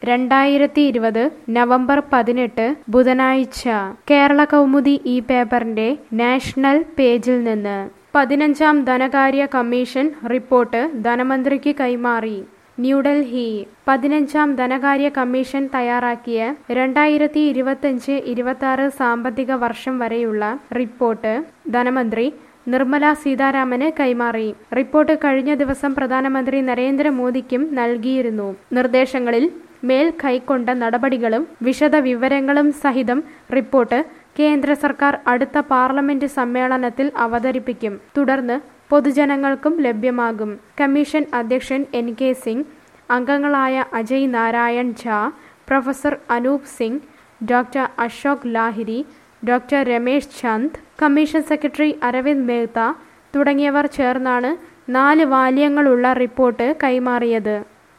രണ്ടായിരത്തി ഇരുപത് നവംബർ പതിനെട്ട് ബുധനാഴ്ച കേരള കൗമുദി ഈ പേപ്പറിന്റെ നാഷണൽ പേജിൽ നിന്ന് പതിനഞ്ചാം ധനകാര്യ കമ്മീഷൻ റിപ്പോർട്ട് ധനമന്ത്രിക്ക് കൈമാറി ന്യൂഡൽഹി പതിനഞ്ചാം ധനകാര്യ കമ്മീഷൻ തയ്യാറാക്കിയ രണ്ടായിരത്തി ഇരുപത്തഞ്ച് ഇരുപത്തി ആറ് സാമ്പത്തിക വർഷം വരെയുള്ള റിപ്പോർട്ട് ധനമന്ത്രി നിർമ്മല സീതാരാമന് കൈമാറി റിപ്പോർട്ട് കഴിഞ്ഞ ദിവസം പ്രധാനമന്ത്രി നരേന്ദ്രമോദിക്കും നൽകിയിരുന്നു നിർദ്ദേശങ്ങളിൽ മേൽ കൈക്കൊണ്ട നടപടികളും വിശദ വിവരങ്ങളും സഹിതം റിപ്പോർട്ട് കേന്ദ്ര സർക്കാർ അടുത്ത പാർലമെന്റ് സമ്മേളനത്തിൽ അവതരിപ്പിക്കും തുടർന്ന് പൊതുജനങ്ങൾക്കും ലഭ്യമാകും കമ്മീഷൻ അധ്യക്ഷൻ എൻ കെ സിംഗ് അംഗങ്ങളായ Ajay Narayan Jha professor Anoop Singh doctor Ashok Lahiri doctor Ramesh Chand commission secretary Arvind Mehta തുടങ്ങിയവർ ചേർന്നാണ് നാല് വാല്യങ്ങളുള്ള റിപ്പോർട്ട് കൈമാറിയത്